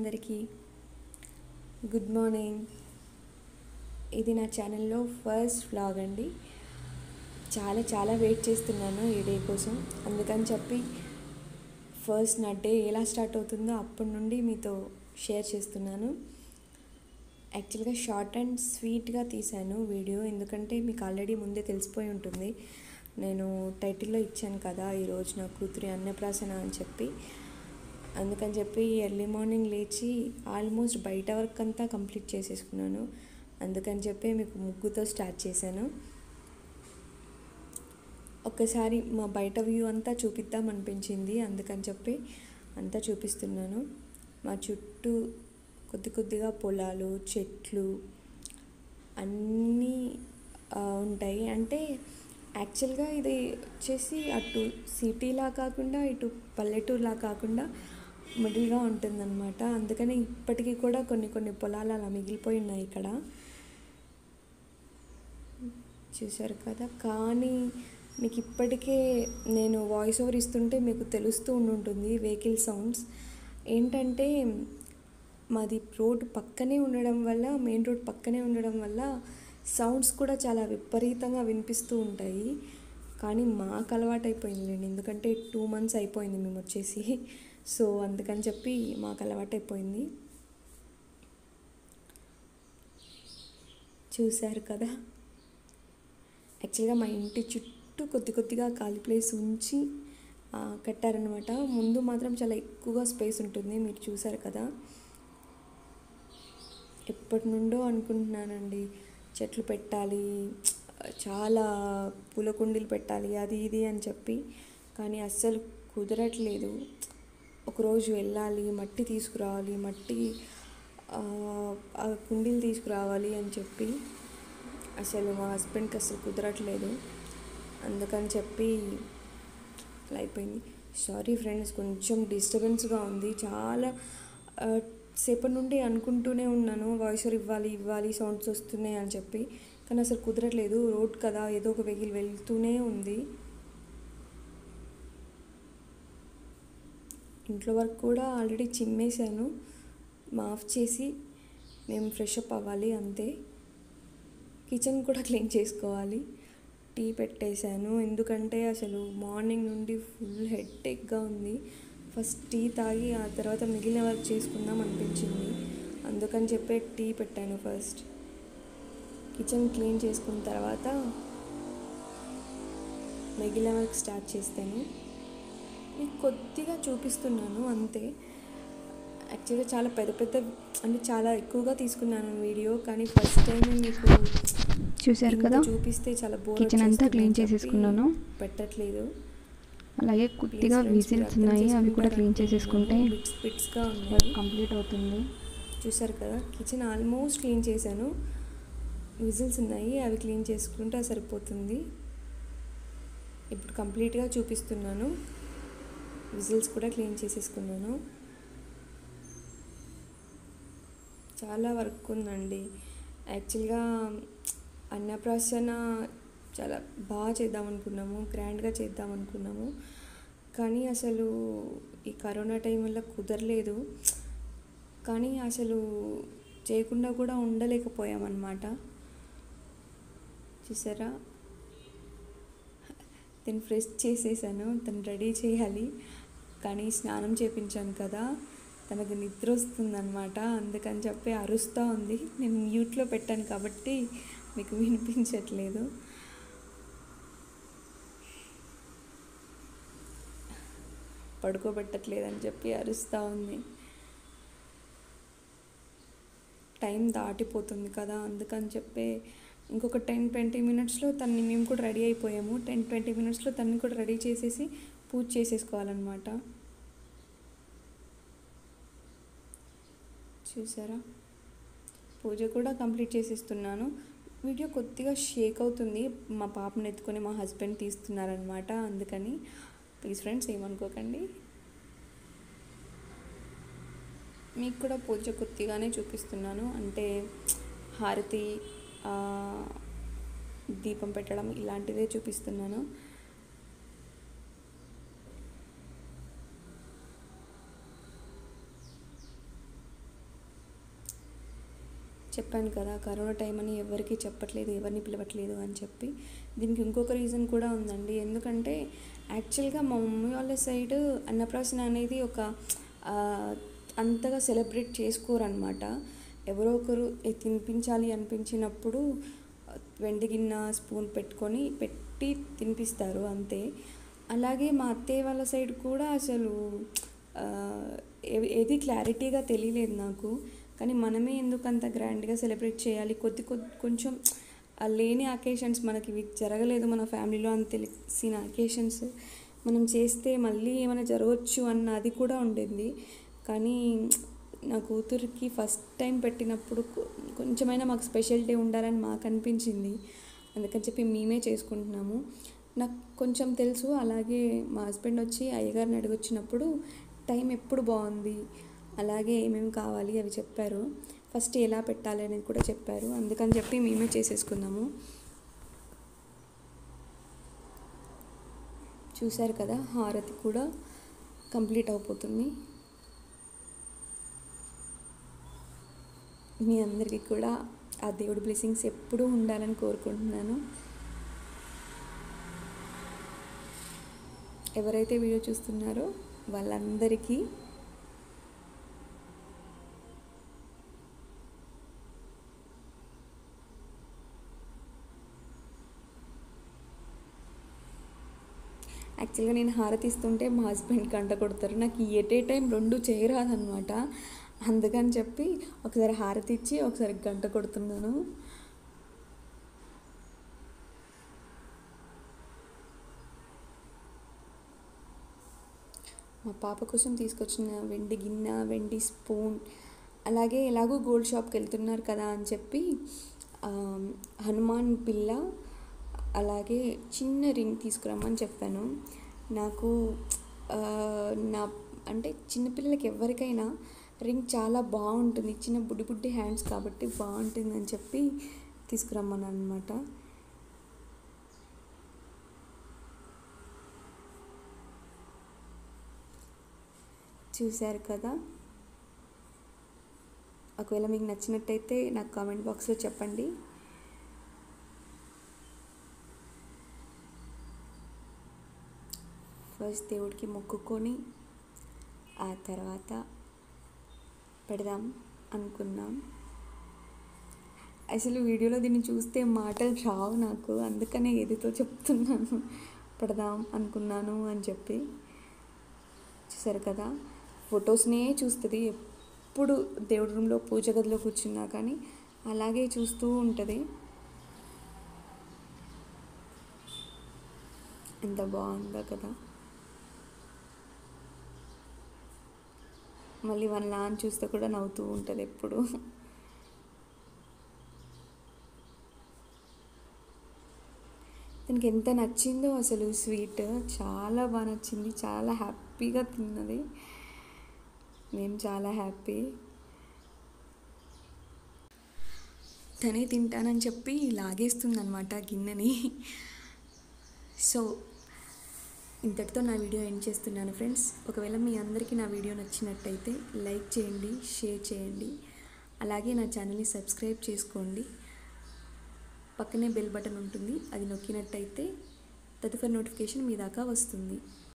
అందరికీ good morning ఇది నా ఛానల్లో ఫస్ట్ వ్లాగ్ అండి చాలా చాలా వెయిట్ చేస్తున్నాను ఈ డే కోసం అందుకని చెప్పి ఫస్ట్ నా డే ఎలా స్టార్ట్ అవుతుందో అప్పటి నుండి మీతో షేర్ చేస్తున్నాను యాక్చువల్గా షార్ట్ అండ్ స్వీట్గా తీశాను వీడియో ఎందుకంటే మీకు ఆల్రెడీ ముందే తెలిసిపోయి ఉంటుంది నేను టైటిల్లో ఇచ్చాను కదా ఈరోజు నా కూతురి అన్నప్రాసన అని చెప్పి అందుకని చెప్పి ఎర్లీ మార్నింగ్ లేచి ఆల్మోస్ట్ బయట వర్క్ అంతా కంప్లీట్ చేసేసుకున్నాను అందుకని చెప్పి మీకు ముగ్గుతో స్టార్ట్ చేశాను ఒక్కసారి మా బయట వ్యూ అంతా చూపిద్దాం అనిపించింది అందుకని చెప్పి అంతా చూపిస్తున్నాను మా చుట్టూ కొద్ది కొద్దిగా పొలాలు చెట్లు అన్నీ ఆ, ఉంటాయి అంటే యాక్చువల్గా ఇది వచ్చేసి అటు సిటీలా కాకుండా ఇటు పల్లెటూరులా కాకుండా మిడిల్గా ఉంటుందన్నమాట అందుకని ఇప్పటికీ కూడా కొన్ని కొన్ని పొలాలు అలా మిగిలిపోయి ఉన్నాయి ఇక్కడ చూశారు కదా కానీ మీకు ఇప్పటికే నేను వాయిస్ ఓవర్ ఇస్తుంటే మీకు తెలుస్తూ ఉండుంటుంది వెహికల్ సౌండ్స్ ఏంటంటే మాది రోడ్ పక్కనే ఉండడం వల్ల మెయిన్ రోడ్ పక్కనే ఉండడం వల్ల సౌండ్స్ కూడా చాలా విపరీతంగా వినిపిస్తూ ఉంటాయి కానీ మాకు అలవాటు అయిపోయిందిలేండి ఎందుకంటే టూ మంత్స్ అయిపోయింది మేము వచ్చేసి సో అందుకని చెప్పి మాకు అలవాటు అయిపోయింది చూశారు కదా యాక్చువల్గా మా ఇంటి చుట్టూ కొద్ది కొద్దిగా ఖాళీ ప్లేస్ ఉంచి ఆ, కట్టారనమాట ముందు మాత్రం చాలా ఎక్కువగా స్పేస్ ఉంటుంది మీరు చూసారు కదా ఎప్పటి నుండో అనుకుంటున్నానండి చెట్లు పెట్టాలి చాలా పూల కుండీలు పెట్టాలి అది ఇది అని చెప్పి కానీ అస్సలు కుదరట్లేదు ఒకరోజు వెళ్ళాలి మట్టి తీసుకురావాలి మట్టి ఆ, ఆ కుండీలు తీసుకురావాలి అని చెప్పి అసలు మా హస్బెండ్కి అసలు కుదరట్లేదు అందుకని చెప్పి అలా అయిపోయింది సారీ ఫ్రెండ్స్ కొంచెం డిస్టర్బెన్స్గా ఉంది చాలా ఆ, సేపటి నుండి అనుకుంటూనే ఉన్నాను వాయిస్ ఓవర్ ఇవ్వాలి ఇవ్వాలి సౌండ్స్ వస్తున్నాయి అని చెప్పి కానీ అసలు కుదరట్లేదు రోడ్ కదా ఏదో ఒక వెహికల్ వెళ్తూనే ఉంది ఇంట్లో వర్క్ కూడా ఆల్రెడీ చిమ్మేశాను మాఫ్ చేసి మేము ఫ్రెష్ అప్ అవ్వాలి అంతే కిచెన్ కూడా క్లీన్ చేసుకోవాలి టీ పెట్టేశాను ఎందుకంటే అసలు మార్నింగ్ నుండి ఫుల్ హెడ్ఏక్గా ఉంది ఫస్ట్ టీ తాగి ఆ తర్వాత మిగిలిన వర్క్ చేసుకుందాం అనిపించింది అందుకని చెప్పే టీ పెట్టాను ఫస్ట్ కిచెన్ క్లీన్ చేసుకున్న తర్వాత మిగిలిన వర్క్ స్టార్ట్ చేస్తాను మీకు కొద్దిగా చూపిస్తున్నాను అంతే యాక్చువల్గా చాలా పెద్ద పెద్ద అంటే చాలా ఎక్కువగా తీసుకున్నాను వీడియో కానీ ఫస్ట్ టైం మీకు చూశారు ఇంత కదా చూపిస్తే చాలా బోర్ కిచెన్ అంతా క్లీన్ చేసేసుకున్నాను పెట్టట్లేదు అలాగే కొద్దిగా విజిల్స్ ఉన్నాయి అవి కూడా క్లీన్ చేసేసుకుంటే బిట్స్ బిట్స్గా ఉన్నాయి వర్క్ కంప్లీట్ అవుతుంది చూసారు కదా కిచెన్ ఆల్మోస్ట్ క్లీన్ చేశాను విజిల్స్ ఉన్నాయి అవి క్లీన్ చేసుకుంటే సరిపోతుంది ఇప్పుడు కంప్లీట్గా చూపిస్తున్నాను విజిల్స్ కూడా క్లీన్ చేసేసుకున్నాను చాలా వర్క్ ఉందండి యాక్చువల్గా అన్నప్రాసన చాలా బాగా చేద్దాం అనుకున్నాము గ్రాండ్గా చేద్దాం అనుకున్నాము కానీ అసలు ఈ కరోనా టైం వల్ల కుదరలేదు కానీ అసలు చేయకుండా కూడా ఉండలేకపోయామన్నమాట చూసారా తను ఫ్రెష్ చేసేసాను తను రెడీ చేయాలి కానీ స్నానం చేపించాను కదా తనకు నిద్ర వస్తుందన్నమాట అందుకని చెప్పి అరుస్తూ ఉంది నేను మ్యూట్లో పెట్టాను కాబట్టి మీకు వినిపించట్లేదు పడుకోబెట్టట్లేదని చెప్పి అరుస్తూ ఉంది టైం దాటిపోతుంది కదా అందుకని చెప్పి ఇంకొక టెన్ ట్వంటీ మినిట్స్లో తన్ని మేము కూడా రెడీ అయిపోయాము టెన్ ట్వంటీ మినిట్స్లో తన్ని కూడా రెడీ చేసేసి పూజ చేసేసుకోవాలన్నమాట చూసారా పూజ కూడా కంప్లీట్ చేసేస్తున్నాను వీడియో కొద్దిగా షేక్ అవుతుంది మా పాపను ఎత్తుకొని మా హస్బెండ్ తీస్తున్నారనమాట అందుకని ప్లీజ్ ఫ్రెండ్స్ ఏమనుకోకండి మీకు కూడా పూజ కొద్దిగానే చూపిస్తున్నాను అంటే హారతి ఆ, దీపం పెట్టడం ఇలాంటివే చూపిస్తున్నాను చెప్పాను కదా కరోనా టైం అని ఎవరికి చెప్పట్లేదు ఎవరిని పిలవట్లేదు అని చెప్పి దీనికి ఇంకొక రీజన్ కూడా ఉందండి ఎందుకంటే యాక్చువల్గా మా మమ్మీ వాళ్ళ సైడ్ అన్నప్రాసన అనేది ఒక ఆ, అంతగా సెలబ్రేట్ చేసుకోరనమాట ఎవరో ఒకరు ఏ తినిపించాలి అనిపించినప్పుడు వెండి గిన్నె స్పూన్ పెట్టుకొని పెట్టి తినిపిస్తారు అంతే అలాగే మా అత్తయ్య వాళ్ళ సైడ్ కూడా అసలు ఆ, ఏ- ఏది క్లారిటీగా తెలియలేదు నాకు కానీ మనమే ఎందుకు అంత గ్రాండ్గా సెలబ్రేట్ చేయాలి కొద్ది కొద్ది కొంచెం ఆ లేని అకేషన్స్ మనకి ఇవి జరగలేదు మన ఫ్యామిలీలో అని తెలిసిన అకేషన్స్ మనం చేస్తే మళ్ళీ ఏమైనా జరగవచ్చు అన్న అది కూడా ఉండింది కానీ నా కూతురికి ఫస్ట్ టైం పెట్టినప్పుడు కొ- కొంచెమైనా మాకు స్పెషల్ డే ఉండాలని మాకు అనిపించింది అందుకని చెప్పి మేమే చేసుకుంటున్నాము నాకు కొంచెం తెలుసు అలాగే మా హస్బెండ్ వచ్చి అయ్యగారిని అడిగొచ్చినప్పుడు టైం ఎప్పుడు బాగుంది అలాగే ఏమేమి కావాలి అవి చెప్పారు ఫస్ట్ ఎలా పెట్టాలి అనేది కూడా చెప్పారు అందుకని చెప్పి మేమే చేసేసుకున్నాము చూశారు కదా హారతి కూడా కంప్లీట్ అయిపోతుంది మీ అందరికీ కూడా ఆ దేవుడి బ్లెస్సింగ్స్ ఎప్పుడూ ఉండాలని కోరుకుంటున్నాను ఎవరైతే వీడియో చూస్తున్నారో వాళ్ళందరికీ యాక్చువల్గా నేను హారతి ఇస్తుంటే మా హస్బెండ్ గంట కొడతారు నాకు ఎట్ ఏ టైం రెండు చేయరాదనమాట అందుకని చెప్పి ఒకసారి హారతి ఇచ్చి ఒకసారి గంట కొడుతున్నాను మా పాప కోసం తీసుకొచ్చిన వెండి గిన్నె వెండి స్పూన్ అలాగే ఎలాగో గోల్డ్ షాప్కి వెళ్తున్నారు కదా అని చెప్పి ఆ, హనుమాన్ పిల్ల అలాగే చిన్న రింగ్ తీసుకురమ్మని చెప్పాను నాకు ఆ, నా అంటే చిన్నపిల్లలకి ఎవరికైనా రింగ్ చాలా బాగుంటుంది చిన్న బుడ్డి బుడ్డి హ్యాండ్స్ కాబట్టి బాగుంటుంది అని చెప్పి తీసుకురమ్మన్నాను అనమాట చూశారు కదా ఒకవేళ మీకు నచ్చినట్టయితే నాకు కామెంట్ బాక్స్లో చెప్పండి ఫస్ట్ దేవుడికి మొక్కుకొని ఆ తర్వాత పెడదాం అనుకున్నాం అసలు వీడియోలో దీన్ని చూస్తే మాటలు రావు నాకు అందుకనే ఏదితో చెప్తున్నాను పెడదాం అనుకున్నాను అని చెప్పి చూసారు కదా ఫొటోస్నే చూస్తుంది ఎప్పుడు దేవుడి రూమ్లో పూజ గదిలో కూర్చున్నా కానీ అలాగే చూస్తూ ఉంటుంది ఎంత బాగుందో కదా మళ్ళీ వాళ్ళ నాన్న చూస్తే కూడా నవ్వుతూ ఉంటుంది ఎప్పుడు దానికి ఎంత నచ్చిందో అసలు స్వీట్ చాలా బాగా నచ్చింది చాలా హ్యాపీగా తిన్నది మేము చాలా హ్యాపీ తనే తింటానని చెప్పి లాగేస్తుంది అనమాట గిన్నెని సో ఇంతటితో నా వీడియో ఎండ్ చేస్తున్నాను ఫ్రెండ్స్ ఒకవేళ మీ అందరికీ నా వీడియో నచ్చినట్టయితే లైక్ చేయండి షేర్ చేయండి అలాగే నా ఛానల్ని సబ్స్క్రైబ్ చేసుకోండి పక్కనే బెల్ బటన్ ఉంటుంది అది నొక్కినట్టయితే తదుపరి నోటిఫికేషన్ మీ దాకా వస్తుంది